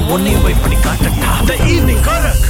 உன்னையும் போய் பண்ணி காட்டட்டா the evening correct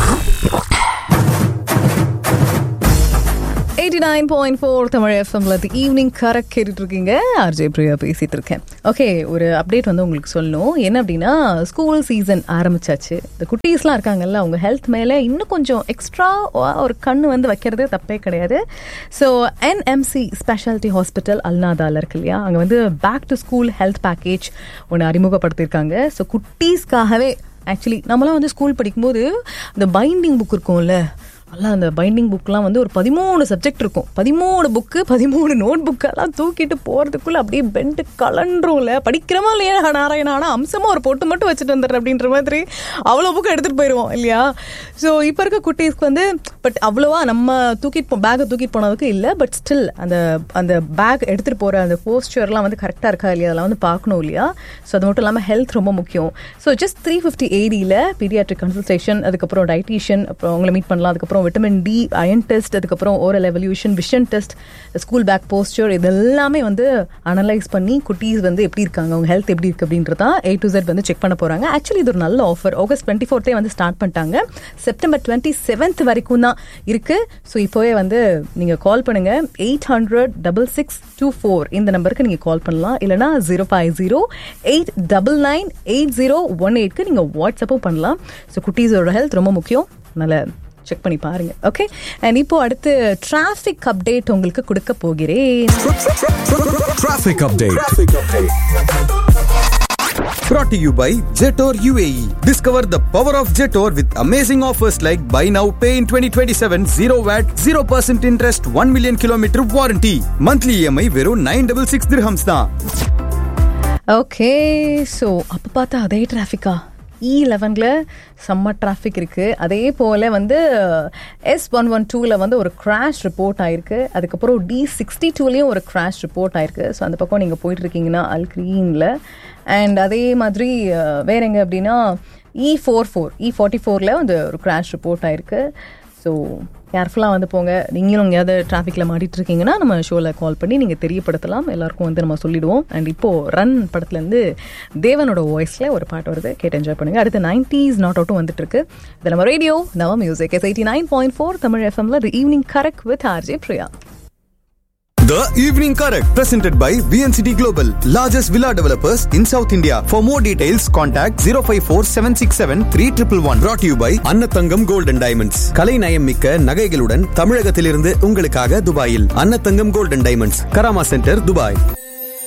eighty nine point four Tamil எஃப்எம்ல ஈவினிங் கரெக்ட் கேட்டுட்டு இருக்கீங்க ஆர்ஜே பிரியா பேசிட்டு இருக்கேன் ஓகே ஒரு அப்டேட் வந்து உங்களுக்கு சொல்லணும் என்ன அப்படின்னா ஸ்கூல் சீசன் ஆரம்பிச்சாச்சு இந்த குட்டீஸ்லாம் இருக்காங்கல்ல அவங்க ஹெல்த் மேலே இன்னும் கொஞ்சம் எக்ஸ்ட்ரா ஒரு கண்ணு வந்து வைக்கிறது தப்பே கிடையாது ஸோ என்எம்சி ஸ்பெஷாலிட்டி ஹாஸ்பிட்டல் அல்நாதால இருக்கு இல்லையா அங்கே வந்து back to school health package ஒன்று அறிமுகப்படுத்தியிருக்காங்க ஸோ குட்டீஸ்க்காகவே ஆக்சுவலி நம்மளாம் வந்து ஸ்கூல் படிக்கும்போது இந்த பைண்டிங் புக் இருக்கும்ல நல்லா அந்த பைண்டிங் புக்லாம் வந்து ஒரு பதிமூணு சப்ஜெக்ட் இருக்கும் பதிமூணு புக்கு பதிமூணு நோட் புக்கெல்லாம் தூக்கிட்டு போகிறதுக்குள்ள அப்படியே பெண்டு கலண்டுரும்ல படிக்கிறோமா இல்லையா நாராயணா ஆனால் அம்சமாக ஒரு பொட்டு மட்டும் வச்சுட்டு வந்துடுறேன் அப்படின்ற மாதிரி அவ்வளோ புக்கு எடுத்துகிட்டு போயிடுவோம் இல்லையா ஸோ இப்போ இருக்க குட்டீஸ்க்கு வந்து பட் அவ்வளோவா நம்ம தூக்கிட்டு போ பேக்கை தூக்கிட்டு போனதுக்கு இல்லை பட் ஸ்டில் அந்த அந்த பேக் எடுத்துகிட்டு போகிற அந்த போஸ்டர்லாம் வந்து கரெக்டாக இருக்கா இல்லையா அதெல்லாம் வந்து பார்க்கணும் இல்லையா ஸோ அது மட்டும் இல்லாமல் ஹெல்த் ரொம்ப முக்கியம் ஸோ ஜஸ்ட் த்ரீ ஃபிஃப்டி ஏடியில் பீடியாட்ரிக் கன்சல்டேஷன் அதுக்கப்புறம் டயட்டீஷியன் அப்புறம் உங்களை மீட் பண்ணலாம் அதுக்கப்புறம் விட்டமின் டி அயன் டெஸ்ட் அதுக்கப்புறம் oral evaluation vision test school bag posture இதெல்லாமே வந்து அனலைஸ் பண்ணி குட்டீஸ் வந்து எப்படி இருக்காங்க அவங்க ஹெல்த் எப்படி இருக்கு அப்படின்றதான் ஏ டு Z வந்து செக் பண்ண போகிறாங்க ஆக்சுவலி இது ஒரு நல்ல ஆஃபர் ஆகஸ்ட் டுவெண்ட்டி ஃபோர்த்தே வந்து ஸ்டார்ட் பண்ணிட்டாங்க செப்டம்பர் டுவெண்ட்டி செவன்த் வரைக்கும் தான் இருக்கு ஸோ இப்போவே வந்து நீங்கள் கால் பண்ணுங்க eight hundred double six two four இந்த நம்பருக்கு நீங்கள் கால் பண்ணலாம் இல்லைனா zero five zero eight double nine eight zero one எயிட்க்கு நீங்கள் வாட்ஸ்அப்பும் பண்ணலாம் ஸோ குட்டீஸோட ஹெல்த் ரொம்ப முக்கியம் அதனால் செக் பண்ணி பாருங்க ஓகே அண்ட் இப்போ அடுத்து டிராஃபிக் அப்டேட் உங்களுக்கு கொடுக்க போகிறேன் Traffic update. Brought to you by Jetor UAE. Discover the power of Jetor with amazing offers like buy now, pay in 2027, 0 VAT, 0% interest, 1 million kilometer warranty. Monthly EMI வெறும் 966 dirhams தான். Okay so அப்போ பார்த்தா அதே டிராஃபிக்கா இ லெவனில் செம்ம traffic இருக்குது அதே போல் வந்து எஸ் ஒன் ஒன் டூவில் வந்து ஒரு கிராஷ் ரிப்போர்ட் ஆயிருக்கு அதுக்கப்புறம் டி சிக்ஸ்டி டூலேயும் ஒரு கிராஷ் ரிப்போர்ட் ஆயிருக்கு ஸோ அந்த பக்கம் நீங்கள் போயிட்டுருக்கீங்கன்னா அல் க்ரீனில் அண்ட் அதே மாதிரி அஹ், வேற எங்க அப்படின்னா E four four E forty ஃபோரில் வந்து ஒரு கிராஷ் ரிப்போர்ட் ஆயிருக்கு ஸோ கேர்ஃபுல்லாக வந்து போங்க நீங்களும் எங்கேயாவது டிராஃபிக்கில் மாட்டிட்டு இருக்கீங்கன்னா நம்ம ஷோவில் கால் பண்ணி நீங்கள் தெரியப்படுத்தலாம் எல்லாருக்கும் வந்து நம்ம சொல்லிடுவோம் அண்ட் இப்போது ரன் படத்துலேருந்து தேவனோட வாய்ஸில் ஒரு பாட்டு வருது கேட்டு என்ஜாய் பண்ணுங்கள் அடுத்து நைன்டிஸ் நாட் அவுட்டும் வந்துட்டு இருக்கு இது நம்ம ரேடியோ நவ மியூசிக் எஸ் eighty nine point four Tamil எஃப்எம்ல the evening correct with RJ Priya The Evening Correct presented by VNCT Global, largest villa developers in South India. For more details, contact 054 767 3111. Brought to you by Annathangam Gold and Diamonds. கலை நயம் மிக்க நகைகளுடன் தமிழகத்திலிருந்து உங்களுக்காக துபாயில் Annathangam Gold and Diamonds, Karama centre Dubai